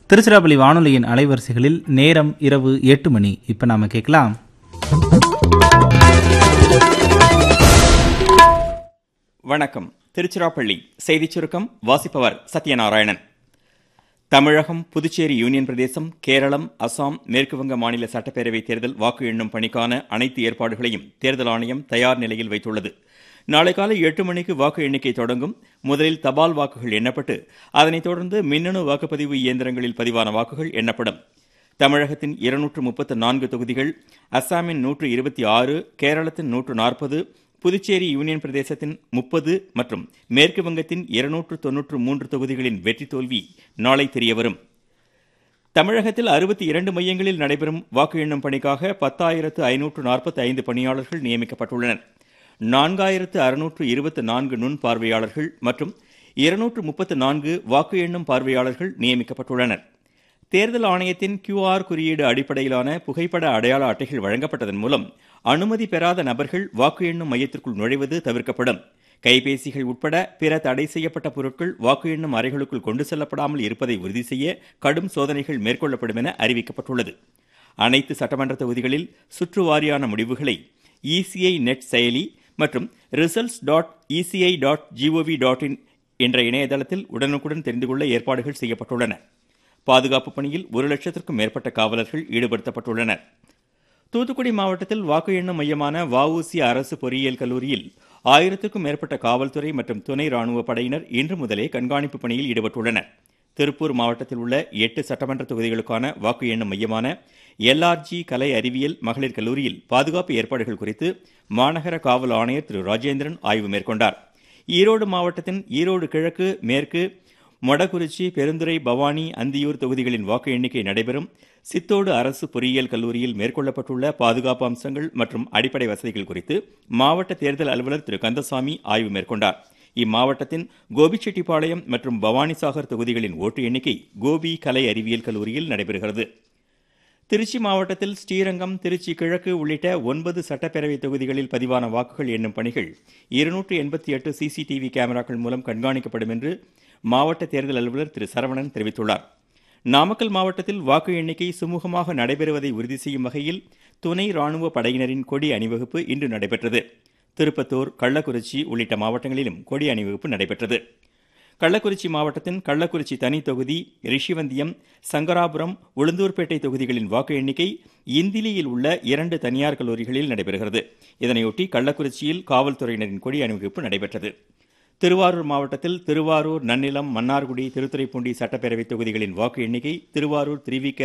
திருச்சிராப்பள்ளி வானொலியின் அலைவரிசைகளில் நேரம் இரவு எட்டு மணி இப்ப நாம கேட்கலாம் வணக்கம் திருச்சிராப்பள்ளி செய்திச் சுருக்கம் வாசிப்பவர் சத்யநாராயணன் தமிழகம் புதுச்சேரி யூனியன் பிரதேசம் கேரளம் அசாம் மேற்குவங்க மாநில சட்டப்பேரவை தேர்தல் வாக்கு எண்ணும் பணிக்கான அனைத்து ஏற்பாடுகளையும் தேர்தல் ஆணையம் தயார் நிலையில் வைத்துள்ளது நாளை காலை எட்டு மணிக்கு வாக்கு எண்ணிக்கை தொடங்கும் முதலில் தபால் வாக்குகள் எண்ணப்பட்டு அதனைத் தொடர்ந்து மின்னணு வாக்குப்பதிவு இயந்திரங்களில் பதிவான வாக்குகள் எண்ணப்படும் தமிழகத்தின் இருநூற்று முப்பத்து நான்கு தொகுதிகள் அஸ்ஸாமின் நூற்று இருபத்தி ஆறு கேரளத்தின் நூற்று நாற்பது புதுச்சேரி யூனியன் பிரதேசத்தின் முப்பது மற்றும் மேற்கு வங்கத்தின் இருநூற்று தொன்னூற்று மூன்று தொகுதிகளின் வெற்றி தோல்வி நாளை தெரியவரும் தமிழகத்தில் அறுபத்தி இரண்டு மையங்களில் நடைபெறும் வாக்கு எண்ணும் பணிக்காக பத்தாயிரத்து ஐநூற்று நாற்பத்தி ஐந்து பணியாளர்கள் நியமிக்கப்பட்டுள்ளனர் நான்காயிரத்து அறுநூற்று இருபத்தி நான்கு நுண் பார்வையாளர்கள் மற்றும் இருநூற்று முப்பத்து நான்கு வாக்கு எண்ணும் பார்வையாளர்கள் நியமிக்கப்பட்டுள்ளனர் தேர்தல் ஆணையத்தின் கியூஆர் குறியீடு அடிப்படையிலான புகைப்பட அடையாள அட்டைகள் வழங்கப்பட்டதன் மூலம் அனுமதி பெறாத நபர்கள் வாக்கு எண்ணும் மையத்திற்குள் நுழைவது தவிர்க்கப்படும் கைபேசிகள் உட்பட பிற தடை செய்யப்பட்ட பொருட்கள் வாக்கு எண்ணும் அறைகளுக்குள் கொண்டு செல்லப்படாமல் இருப்பதை உறுதி செய்ய கடும் சோதனைகள் மேற்கொள்ளப்படும் என அறிவிக்கப்பட்டுள்ளது அனைத்து சட்டமன்ற தொகுதிகளில் சுற்றுவாரியான முடிவுகளை இசிஐ நெட் செயலி மற்றும் results dot ECI dot GOV dot in என்ற இணையதளத்தில் உடனுக்குடன் தெரிந்து கொள்ள ஏற்பாடுகள் செய்யப்பட்டுள்ளன பாதுகாப்பு பணியில் ஒரு லட்சத்திற்கும் மேற்பட்ட காவலர்கள் ஈடுபடுத்தப்பட்டுள்ளனர் தூத்துக்குடி மாவட்டத்தில் வாக்கு எண்ணும் மையமான வஉசி அரசு பொறியியல் கல்லூரியில் ஆயிரத்திற்கும் மேற்பட்ட காவல்துறை மற்றும் துணை ராணுவ படையினர் இன்று முதலே கண்காணிப்பு பணியில் ஈடுபட்டுள்ளனர் திருப்பூர் மாவட்டத்தில் உள்ள எட்டு சட்டமன்ற தொகுதிகளுக்கான வாக்கு எண்ணும் மையமான எல்ஆர்ஜி கலை அறிவியல் மகளிர் கல்லூரியில் பாதுகாப்பு ஏற்பாடுகள் குறித்து மாநகர காவல் ஆணையர் திரு ராஜேந்திரன் ஆய்வு மேற்கொண்டார் ஈரோடு மாவட்டத்தின் ஈரோடு கிழக்கு மேற்கு மொடகுறிச்சி பெருந்துறை பவானி அந்தியூர் தொகுதிகளின் வாக்கு எண்ணிக்கை நடைபெறும் சித்தோடு அரசு பொறியியல் கல்லூரியில் மேற்கொள்ளப்பட்டுள்ள பாதுகாப்பு அம்சங்கள் மற்றும் அடிப்படை வசதிகள் குறித்து மாவட்ட தேர்தல் அலுவலர் திரு கந்தசாமி ஆய்வு மேற்கொண்டார் இம்மாவட்டத்தின் கோபிச்செட்டிப்பாளையம் மற்றும் பவானிசாகர் தொகுதிகளின் ஓட்டு எண்ணிக்கை கோபி கலை அறிவியல் கல்லூரியில் நடைபெறுகிறது திருச்சி மாவட்டத்தில் ஸ்ரீரங்கம் திருச்சி கிழக்கு உள்ளிட்ட ஒன்பது சட்டப்பேரவை தொகுதிகளில் பதிவான வாக்குகள் எண்ணும் பணிகள் இருநூற்று எண்பத்தி எட்டு சிசிடிவி கேமராக்கள் மூலம் கண்காணிக்கப்படும் என்று மாவட்ட தேர்தல் அலுவலர் திரு சரவணன் தெரிவித்துள்ளார் நாமக்கல் மாவட்டத்தில் வாக்கு எண்ணிக்கை சுமூகமாக நடைபெறுவதை உறுதி செய்யும் வகையில் துணை ராணுவ படையினரின் கொடி அணிவகுப்பு இன்று நடைபெற்றது திருப்பத்தூர் கள்ளக்குறிச்சி உள்ளிட்ட மாவட்டங்களிலும் கொடி அணிவகுப்பு நடைபெற்றது கள்ளக்குறிச்சி மாவட்டத்தின் கள்ளக்குறிச்சி தனி தொகுதி ரிஷிவந்தியம் சங்கராபுரம் உளுந்தூர்பேட்டை தொகுதிகளின் வாக்கு எண்ணிக்கை இந்திலியில் உள்ள இரண்டு தனியார் கல்லூரிகளில் நடைபெறுகிறது இதனையொட்டி கள்ளக்குறிச்சியில் காவல்துறையினரின் கொடி அணிவகுப்பு நடைபெற்றது திருவாரூர் மாவட்டத்தில் திருவாரூர் நன்னிலம் மன்னார்குடி திருத்துறைப்பூண்டி சட்டப்பேரவை தொகுதிகளின் வாக்கு எண்ணிக்கை திருவாரூர் திருவிக